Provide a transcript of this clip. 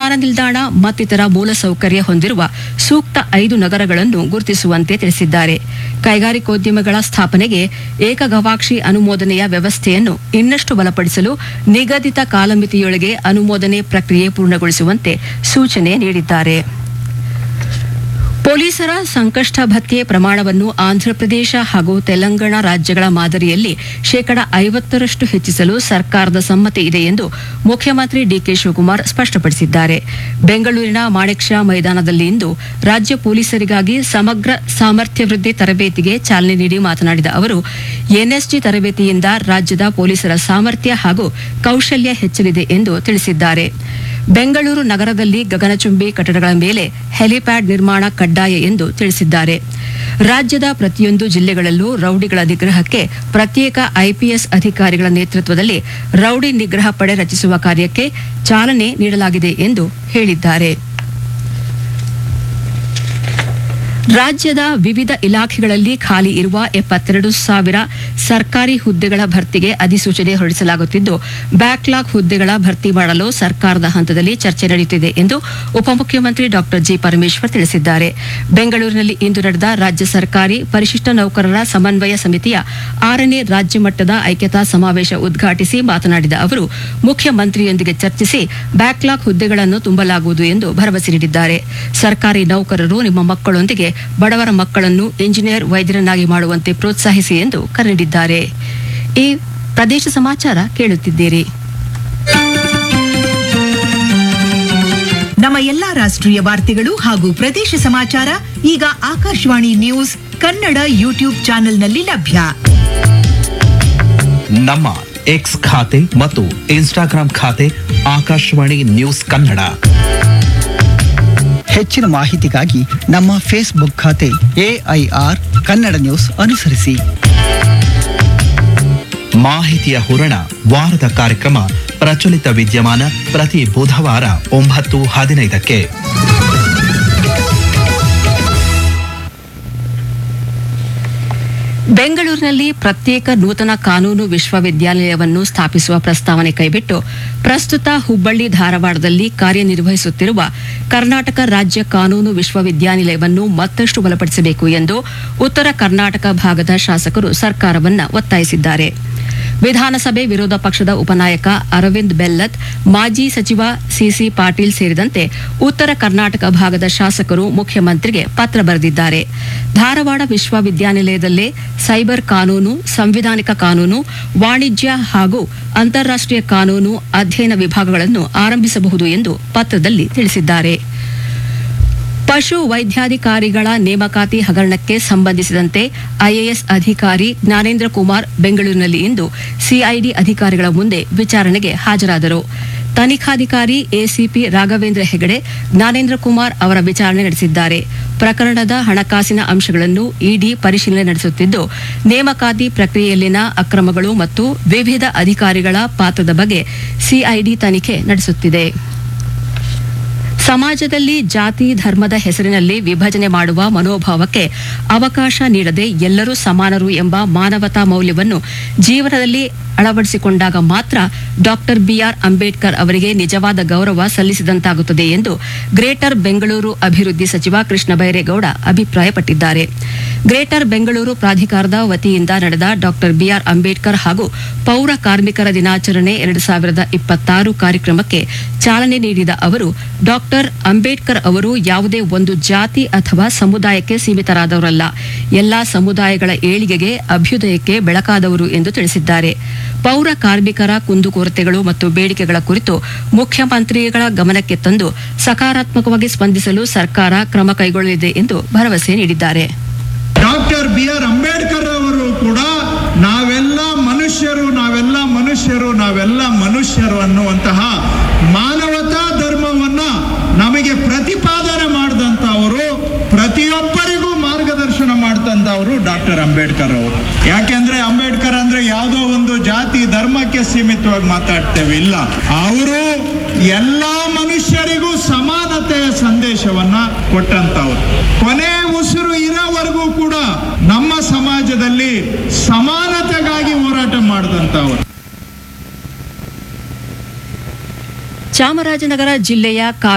ವಿಮಾನ ನಿಲ್ದಾಣ ಮತ್ತಿತರ ಮೂಲಸೌಕರ್ಯ ಹೊಂದಿರುವ ಸೂಕ್ತ ಐದು ನಗರಗಳನ್ನು ಗುರುತಿಸುವಂತೆ ತಿಳಿಸಿದ್ದಾರೆ ಕೈಗಾರಿಕೋದ್ಯಮಿಗಳ ಸ್ಥಾಪನೆಗೆ ಏಕಗವಾಕ್ಷಿ ಅನುಮೋದನೆಯ ವ್ಯವಸ್ಥೆಯನ್ನು ಇನ್ನಷ್ಟು ಬಲಪಡಿಸಲು ನಿಗದಿತ ಕಾಲಮಿತಿಯೊಳಗೆ ಅನುಮೋದನೆ ಪ್ರಕ್ರಿಯೆ ಪೂರ್ಣಗೊಳಿಸುವಂತೆ ಸೂಚನೆ ನೀಡಿದ್ದಾರೆ ಪೊಲೀಸರ ಸಂಕಷ್ಟ ಭತ್ಯೆ ಪ್ರಮಾಣವನ್ನು ಆಂಧ್ರಪ್ರದೇಶ ಹಾಗೂ ತೆಲಂಗಾಣ ರಾಜ್ಯಗಳ ಮಾದರಿಯಲ್ಲಿ ಶೇಕಡ ಐವತ್ತರಷ್ಟು ಹೆಚ್ಚಿಸಲು ಸರ್ಕಾರದ ಸಮ್ಮತಿ ಇದೆ ಎಂದು ಮುಖ್ಯಮಂತ್ರಿ ಡಿಕೆ ಶಿವಕುಮಾರ್ ಸ್ಪಷ್ಟಪಡಿಸಿದ್ದಾರೆ ಬೆಂಗಳೂರಿನ ಮಾಣಿಕ್ ಷಾ ಮೈದಾನದಲ್ಲಿ ಇಂದು ರಾಜ್ಯ ಪೊಲೀಸರಿಗಾಗಿ ಸಮಗ್ರ ಸಾಮರ್ಥ್ಯ ವೃದ್ಧಿ ತರಬೇತಿಗೆ ಚಾಲನೆ ನೀಡಿ ಮಾತನಾಡಿದ ಅವರು ಎನ್ಎಸ್ಜಿ ತರಬೇತಿಯಿಂದ ರಾಜ್ಯದ ಪೊಲೀಸರ ಸಾಮರ್ಥ್ಯ ಹಾಗೂ ಕೌಶಲ್ಯ ಹೆಚ್ಚಲಿದೆ ಎಂದು ತಿಳಿಸಿದ್ದಾರೆ ಬೆಂಗಳೂರು ನಗರದಲ್ಲಿ ಗಗನಚುಂಬಿ ಕಟ್ಟಡಗಳ ಮೇಲೆ ಹೆಲಿಪ್ಯಾಡ್ ನಿರ್ಮಾಣ ಕಡ್ಡಾಯ ಎಂದು ತಿಳಿಸಿದ್ದಾರೆ ರಾಜ್ಯದ ಪ್ರತಿಯೊಂದು ಜಿಲ್ಲೆಗಳಲ್ಲೂ ರೌಡಿಗಳ ನಿಗ್ರಹಕ್ಕೆ ಪ್ರತ್ಯೇಕ ಐಪಿಎಸ್ ಅಧಿಕಾರಿಗಳ ನೇತೃತ್ವದಲ್ಲಿ ರೌಡಿ ನಿಗ್ರಹ ಪಡೆ ರಚಿಸುವ ಕಾರ್ಯಕ್ಕೆ ಚಾಲನೆ ನೀಡಲಾಗಿದೆ ಎಂದು ಹೇಳಿದ್ದಾರೆ ರಾಜ್ಯದ ವಿವಿಧ ಇಲಾಖೆಗಳಲ್ಲಿ ಖಾಲಿ ಇರುವ ಎಪ್ಪತ್ತೆರಡು ಸಾವಿರ ಸರ್ಕಾರಿ ಹುದ್ದೆಗಳ ಭರ್ತಿಗೆ ಅಧಿಸೂಚನೆ ಹೊರಡಿಸಲಾಗುತ್ತಿದ್ದು ಬ್ಯಾಕ್ಲಾಗ್ ಹುದ್ದೆಗಳ ಭರ್ತಿ ಮಾಡಲು ಸರ್ಕಾರದ ಹಂತದಲ್ಲಿ ಚರ್ಚೆ ನಡೆಯುತ್ತಿದೆ ಎಂದು ಉಪಮುಖ್ಯಮಂತ್ರಿ ಡಾ ಜಿ ಪರಮೇಶ್ವರ್ ತಿಳಿಸಿದ್ದಾರೆ ಬೆಂಗಳೂರಿನಲ್ಲಿ ಇಂದು ನಡೆದ ರಾಜ್ಯ ಸರ್ಕಾರಿ ಪರಿಶಿಷ್ಟ ನೌಕರರ ಸಮನ್ವಯ ಸಮಿತಿಯ ಆರನೇ ರಾಜ್ಯ ಮಟ್ಟದ ಐಕ್ಯತಾ ಸಮಾವೇಶ ಉದ್ಘಾಟಿಸಿ ಮಾತನಾಡಿದ ಅವರು ಮುಖ್ಯಮಂತ್ರಿಯೊಂದಿಗೆ ಚರ್ಚಿಸಿ ಬ್ಯಾಕ್ಲಾಗ್ ಹುದ್ದೆಗಳನ್ನು ತುಂಬಲಾಗುವುದು ಎಂದು ಭರವಸೆ ನೀಡಿದ್ದಾರೆ ಸರ್ಕಾರಿ ನೌಕರರು ನಿಮ್ಮ ಮಕ್ಕಳೊಂದಿಗೆ ಬಡವರ ಮಕ್ಕಳನ್ನು ಇಂಜಿನಿಯರ್ ವೈದ್ಯರನ್ನಾಗಿ ಮಾಡುವಂತೆ ಪ್ರೋತ್ಸಾಹಿಸಿ ಎಂದು ಕರೆ ನೀಡಿದ್ದಾರೆ ಈ ಪ್ರದೇಶ ಸಮಾಚಾರ ಕೇಳುತ್ತಿದ್ದೀರಿ ನಮ್ಮ ಎಲ್ಲಾ ರಾಷ್ಟ್ರೀಯ ವಾರ್ತೆಗಳು ಹಾಗೂ ಪ್ರದೇಶ ಸಮಾಚಾರ ಈಗ ಆಕಾಶವಾಣಿ ನ್ಯೂಸ್ ಕನ್ನಡ ಯೂಟ್ಯೂಬ್ ಚಾನೆಲ್ನಲ್ಲಿ ಲಭ್ಯ ನಮ್ಮ ಎಕ್ಸ್ ಖಾತೆ ಮತ್ತು ಇನ್ಸ್ಟಾಗ್ರಾಂ ಖಾತೆ ಆಕಾಶವಾಣಿ ನ್ಯೂಸ್ ಕನ್ನಡ ಹೆಚ್ಚಿನ ಮಾಹಿತಿಗಾಗಿ ನಮ್ಮ ಫೇಸ್ಬುಕ್ ಖಾತೆ ಎಐಆರ್ ಕನ್ನಡ ನ್ಯೂಸ್ ಅನುಸರಿಸಿ ಮಾಹಿತಿಯ ಹೂರಣ ವಾರದ ಕಾರ್ಯಕ್ರಮ ಪ್ರಚಲಿತ ವಿದ್ಯಮಾನ ಪ್ರತಿ ಬುಧವಾರ ಒಂಬತ್ತು ಹದಿನೈದಕ್ಕೆ ಬೆಂಗಳೂರಿನಲ್ಲಿ ಪ್ರತ್ಯೇಕ ನೂತನ ಕಾನೂನು ವಿಶ್ವವಿದ್ಯಾಲಯವನ್ನು ಸ್ಥಾಪಿಸುವ ಪ್ರಸ್ತಾವನೆ ಕೈಬಿಟ್ಟು ಪ್ರಸ್ತುತ ಹುಬ್ಬಳ್ಳಿ ಧಾರವಾಡದಲ್ಲಿ ಕಾರ್ಯನಿರ್ವಹಿಸುತ್ತಿರುವ ಕರ್ನಾಟಕ ರಾಜ್ಯ ಕಾನೂನು ವಿಶ್ವವಿದ್ಯಾನಿಲಯವನ್ನು ಮತ್ತಷ್ಟು ಬಲಪಡಿಸಬೇಕು ಎಂದು ಉತ್ತರ ಕರ್ನಾಟಕ ಭಾಗದ ಶಾಸಕರು ಸರ್ಕಾರವನ್ನ ಒತ್ತಾಯಿಸಿದ್ದಾರೆ ವಿಧಾನಸಭೆ ವಿರೋಧ ಪಕ್ಷದ ಉಪನಾಯಕ ಅರವಿಂದ್ ಬೆಲ್ಲತ್ ಮಾಜಿ ಸಚಿವ ಸಿಸಿ ಪಾಟೀಲ್ ಸೇರಿದಂತೆ ಉತ್ತರ ಕರ್ನಾಟಕ ಭಾಗದ ಶಾಸಕರು ಮುಖ್ಯಮಂತ್ರಿಗೆ ಪತ್ರ ಬರೆದಿದ್ದಾರೆ ಧಾರವಾಡ ವಿಶ್ವವಿದ್ಯಾನಿಲಯದಲ್ಲೇ ಸೈಬರ್ ಕಾನೂನು ಸಂವಿಧಾನಿಕ ಕಾನೂನು ವಾಣಿಜ್ಯ ಹಾಗೂ ಅಂತಾರಾಷ್ಟೀಯ ಕಾನೂನು ಅಧ್ಯಯನ ವಿಭಾಗಗಳನ್ನು ಆರಂಭಿಸಬಹುದು ಎಂದು ಪತ್ರದಲ್ಲಿ ತಿಳಿಸಿದ್ದಾರೆ ಪಶು ವೈದ್ಯಾಧಿಕಾರಿಗಳ ನೇಮಕಾತಿ ಹಗರಣಕ್ಕೆ ಸಂಬಂಧಿಸಿದಂತೆ ಐಎಎಸ್ ಅಧಿಕಾರಿ ಜ್ಞಾನೇಂದ್ರ ಕುಮಾರ್ ಬೆಂಗಳೂರಿನಲ್ಲಿ ಇಂದು ಸಿಐಡಿ ಅಧಿಕಾರಿಗಳ ಮುಂದೆ ವಿಚಾರಣೆಗೆ ಹಾಜರಾದರು ತನಿಖಾಧಿಕಾರಿ ಎಸಿಪಿ ರಾಘವೇಂದ್ರ ಹೆಗಡೆ ಜ್ಞಾನೇಂದ್ರ ಕುಮಾರ್ ಅವರ ವಿಚಾರಣೆ ನಡೆಸಿದ್ದಾರೆ ಪ್ರಕರಣದ ಹಣಕಾಸಿನ ಅಂಶಗಳನ್ನು ಇಡಿ ಪರಿಶೀಲನೆ ನಡೆಸುತ್ತಿದ್ದು ನೇಮಕಾತಿ ಪ್ರಕ್ರಿಯೆಯಲ್ಲಿನ ಅಕ್ರಮಗಳು ಮತ್ತು ವಿವಿಧ ಅಧಿಕಾರಿಗಳ ಪಾತ್ರದ ಬಗ್ಗೆ ಸಿಐಡಿ ತನಿಖೆ ನಡೆಸುತ್ತಿದೆ ಸಮಾಜದಲ್ಲಿ ಜಾತಿ ಧರ್ಮದ ಹೆಸರಿನಲ್ಲಿ ವಿಭಜನೆ ಮಾಡುವ ಮನೋಭಾವಕ್ಕೆ ಅವಕಾಶ ನೀಡದೆ ಎಲ್ಲರೂ ಸಮಾನರು ಎಂಬ ಮಾನವತಾ ಮೌಲ್ಯವನ್ನು ಜೀವನದಲ್ಲಿ ಅಳವಡಿಸಿಕೊಂಡಾಗ ಮಾತ್ರ ಡಾಕ್ಟರ್ ಬಿಆರ್ ಅಂಬೇಡ್ಕರ್ ಅವರಿಗೆ ನಿಜವಾದ ಗೌರವ ಸಲ್ಲಿಸಿದಂತಾಗುತ್ತದೆ ಎಂದು ಗ್ರೇಟರ್ ಬೆಂಗಳೂರು ಅಭಿವೃದ್ಧಿ ಸಚಿವ ಕೃಷ್ಣ ಬೈರೇಗೌಡ ಅಭಿಪ್ರಾಯಪಟ್ಟಿದ್ದಾರೆ ಗ್ರೇಟರ್ ಬೆಂಗಳೂರು ಪ್ರಾಧಿಕಾರದ ವತಿಯಿಂದ ನಡೆದ ಡಾಕ್ಟರ್ ಬಿಆರ್ ಅಂಬೇಡ್ಕರ್ ಹಾಗೂ ಪೌರ ಕಾರ್ಮಿಕರ ದಿನಾಚರಣೆ ಎರಡು ಸಾವಿರದ ಇಪ್ಪತ್ತಾರು ಕಾರ್ಯಕ್ರಮಕ್ಕೆ ಚಾಲನೆ ನೀಡಿದ ಅವರು ಡಾಕ್ಟರ್ ಅಂಬೇಡ್ಕರ್ ಅವರು ಯಾವುದೇ ಒಂದು ಜಾತಿ ಅಥವಾ ಸಮುದಾಯಕ್ಕೆ ಸೀಮಿತರಾದವರಲ್ಲ ಎಲ್ಲಾ ಸಮುದಾಯಗಳ ಏಳಿಗೆಗೆ ಅಭ್ಯುದಯಕ್ಕೆ ಬೆಳಕಾದವರು ಎಂದು ತಿಳಿಸಿದ್ದಾರೆ ಪೌರ ಕಾರ್ಮಿಕರ ಕುಂದುಕೊರತೆಗಳು ಮತ್ತು ಬೇಡಿಕೆಗಳ ಕುರಿತು ಮುಖ್ಯಮಂತ್ರಿಗಳ ಗಮನಕ್ಕೆ ತಂದು ಸಕಾರಾತ್ಮಕವಾಗಿ ಸ್ಪಂದಿಸಲು ಸರ್ಕಾರ ಕ್ರಮ ಕೈಗೊಳ್ಳಲಿದೆ ಎಂದು ಭರವಸೆ ನೀಡಿದ್ದಾರೆ ಡಾಕ್ಟರ್ ಬಿ ಆರ್ ಅಂಬೇಡ್ಕರ್ ಅವರು ಕೂಡ ನಾವೆಲ್ಲ ಮನುಷ್ಯರು ನಾವೆಲ್ಲ ಮನುಷ್ಯರು ನಾವೆಲ್ಲ ಮನುಷ್ಯರು ಅನ್ನುವಂತಹ ಮಾನವತಾ ಧರ್ಮವನ್ನ ನಮಗೆ ಪ್ರತಿಪಾದನೆ ಮಾಡಿದಂಥವರು ಪ್ರತಿಯೊಬ್ಬರಿಗೂ ಮಾರ್ಗದರ್ಶನ ಮಾಡ್ತಂದವರು ಡಾಕ್ಟರ್ ಅಂಬೇಡ್ಕರ್ ಅವರು ಯಾಕೆಂದ್ರೆ ಅಂಬೇಡ್ಕರ್ ಅಂದ್ರೆ ಯಾವುದೋ ಒಂದು ಜಾತಿ ಧರ್ಮಕ್ಕೆ ಸೀಮಿತವಾಗಿ ಮಾತಾಡ್ತೇವೆ ಇಲ್ಲ ಅವರು ಎಲ್ಲಾ ಮನುಷ್ಯರಿಗೂ ಸಮಾನತೆಯ ಸಂದೇಶವನ್ನ ಕೊಟ್ಟಂತವ್ರು ಕೊನೆ ಉಸಿರು ಇರೋವರೆಗೂ ಕೂಡ ನಮ್ಮ ಸಮಾಜದಲ್ಲಿ ಸಮಾನತೆಗಾಗಿ ಹೋರಾಟ ಮಾಡಿದಂತವ್ರು ಚಾಮರಾಜನಗರ ಜಿಲ್ಲೆಯ